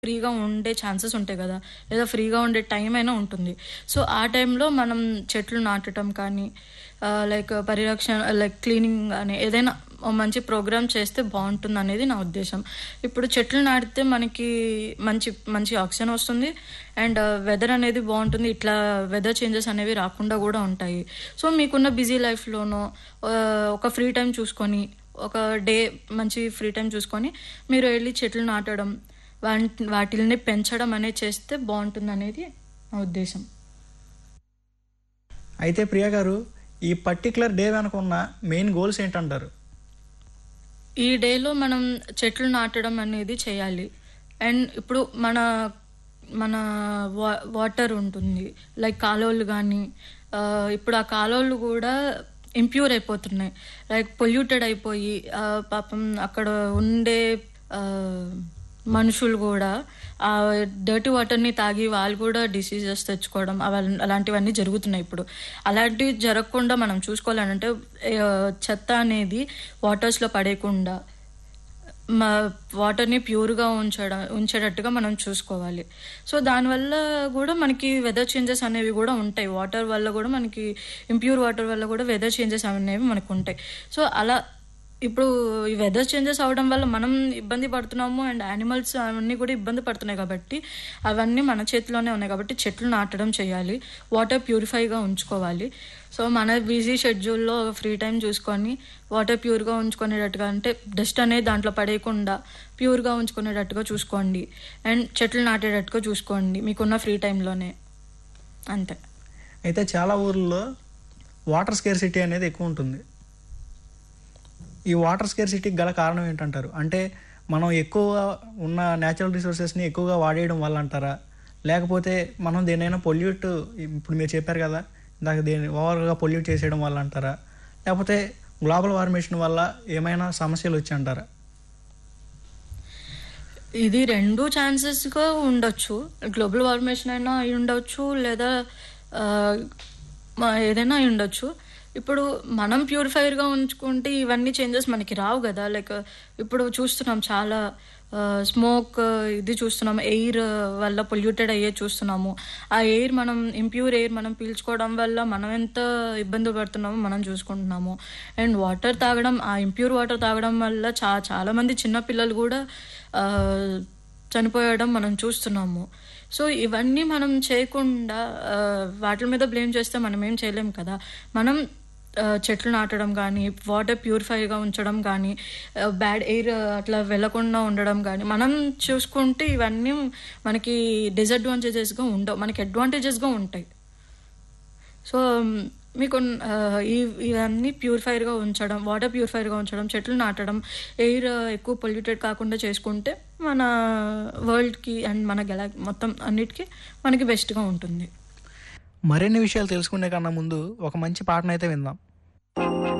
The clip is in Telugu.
ఫ్రీగా ఉండే ఛాన్సెస్ ఉంటాయి కదా లేదా ఫ్రీగా ఉండే టైం అయినా ఉంటుంది సో ఆ టైంలో మనం చెట్లు నాటడం కానీ లైక్ పరిరక్షణ లైక్ క్లీనింగ్ కానీ ఏదైనా ఓ మంచి ప్రోగ్రామ్ చేస్తే బాగుంటుంది అనేది నా ఉద్దేశం ఇప్పుడు చెట్లు నాటితే మనకి మంచి మంచి ఆక్సిజన్ వస్తుంది అండ్ వెదర్ అనేది బాగుంటుంది ఇట్లా వెదర్ చేంజెస్ అనేవి రాకుండా కూడా ఉంటాయి సో మీకున్న బిజీ లైఫ్లోనో ఒక ఫ్రీ టైం చూసుకొని ఒక డే మంచి ఫ్రీ టైం చూసుకొని మీరు వెళ్ళి చెట్లు నాటడం వాటి వాటిని పెంచడం అనేది చేస్తే బాగుంటుంది అనేది నా ఉద్దేశం అయితే ప్రియా గారు ఈ పర్టికులర్ డే వెనక ఉన్న మెయిన్ గోల్స్ ఏంటంటారు ఈ డేలో మనం చెట్లు నాటడం అనేది చేయాలి అండ్ ఇప్పుడు మన మన వా వాటర్ ఉంటుంది లైక్ కాలువలు కానీ ఇప్పుడు ఆ కాలువలు కూడా ఇంప్యూర్ అయిపోతున్నాయి లైక్ పొల్యూటెడ్ అయిపోయి ఆ, పాపం అక్కడ ఉండే ఆ, మనుషులు కూడా ఆ డర్టీ వాటర్ని తాగి వాళ్ళు కూడా డిసీజెస్ తెచ్చుకోవడం అవ- అలాంటివన్నీ జరుగుతున్నాయి ఇప్పుడు అలాంటివి జరగకుండా మనం చూసుకోవాలంటే ఆ, చెత్త అనేది వాటర్స్లో పడేయకుండా మా వాటర్ని ప్యూర్గా ఉంచడం ఉంచేటట్టుగా మనం చూసుకోవాలి సో దానివల్ల కూడా మనకి వెదర్ చేంజెస్ అనేవి కూడా ఉంటాయి వాటర్ వల్ల కూడా మనకి ఇంప్యూర్ వాటర్ వల్ల కూడా వెదర్ చేంజెస్ అనేవి మనకు ఉంటాయి సో అలా ఇప్పుడు ఈ వెదర్ చేంజెస్ అవడం వల్ల మనం ఇబ్బంది పడుతున్నాము అండ్ యానిమల్స్ అవన్నీ కూడా ఇబ్బంది పడుతున్నాయి కాబట్టి అవన్నీ మన చేతిలోనే ఉన్నాయి కాబట్టి చెట్లు నాటడం చేయాలి వాటర్ ప్యూరిఫైగా ఉంచుకోవాలి సో మన బిజీ షెడ్యూల్లో ఫ్రీ టైం చూసుకొని వాటర్ ప్యూర్గా ఉంచుకునేటట్టుగా అంటే డస్ట్ అనేది దాంట్లో పడేయకుండా ప్యూర్గా ఉంచుకునేటట్టుగా చూసుకోండి అండ్ చెట్లు నాటేటట్టుగా చూసుకోండి మీకున్న ఫ్రీ టైంలోనే అంతే అయితే చాలా ఊర్లలో వాటర్ స్కేర్ సిటీ అనేది ఎక్కువ ఉంటుంది ఈ వాటర్ స్కేర్ సిటీకి గల కారణం ఏంటంటారు అంటే మనం ఎక్కువగా ఉన్న న్యాచురల్ రిసోర్సెస్ని ఎక్కువగా వాడేయడం వల్ల అంటారా లేకపోతే మనం దేనైనా పొల్యూట్ ఇప్పుడు మీరు చెప్పారు కదా ఇందాక దేని ఓవర్గా పొల్యూట్ చేసేయడం వల్ల అంటారా లేకపోతే గ్లోబల్ వార్మేషన్ వల్ల ఏమైనా సమస్యలు వచ్చి అంటారా ఇది రెండు ఛాన్సెస్గా ఉండొచ్చు గ్లోబల్ వార్మేషన్ అయినా అయి ఉండొచ్చు లేదా ఆ, మ- ఏదైనా అయి ఉండొచ్చు ఇప్పుడు మనం ప్యూరిఫైర్గా ఉంచుకుంటే ఇవన్నీ చేంజెస్ మనకి రావు కదా లైక్ ఇప్పుడు చూస్తున్నాం చాలా స్మోక్ ఇది చూస్తున్నాం ఎయిర్ వల్ల పొల్యూటెడ్ అయ్యే చూస్తున్నాము ఆ ఎయిర్ మనం ఇంప్యూర్ ఎయిర్ మనం పీల్చుకోవడం వల్ల మనం ఎంత ఇబ్బంది పడుతున్నామో మనం చూసుకుంటున్నాము అండ్ వాటర్ తాగడం ఆ ఇంప్యూర్ వాటర్ తాగడం వల్ల చా చాలా మంది చిన్న పిల్లలు కూడా ఆ, చనిపోయడం మనం చూస్తున్నాము సో ఇవన్నీ మనం చేయకుండా ఆ, వాటి మీద బ్లేమ్ చేస్తే మనం ఏం చేయలేం కదా మనం ఆ, చెట్లు నాటడం కానీ వాటర్ ప్యూరిఫైగా ఉంచడం కానీ బ్యాడ్ ఎయిర్ అట్లా వెళ్లకుండా ఉండడం కానీ మనం చూసుకుంటే ఇవన్నీ మనకి డిసడ్వాంటేజెస్గా ఉండవు మనకి అడ్వాంటేజెస్గా ఉంటాయి సో మ్, మీకు ఆ, ఈ ఇవన్నీ ప్యూరిఫైర్గా ఉంచడం వాటర్ ప్యూరిఫైర్గా ఉంచడం చెట్లు నాటడం ఎయిర్ ఎక్కువ పొల్యూటెడ్ కాకుండా చేసుకుంటే మన వరల్డ్కి అండ్ మన గెలా మొత్తం అన్నిటికీ మనకి బెస్ట్గా ఉంటుంది మరిన్ని విషయాలు తెలుసుకునే కన్నా ముందు ఒక మంచి పాటనైతే విందాం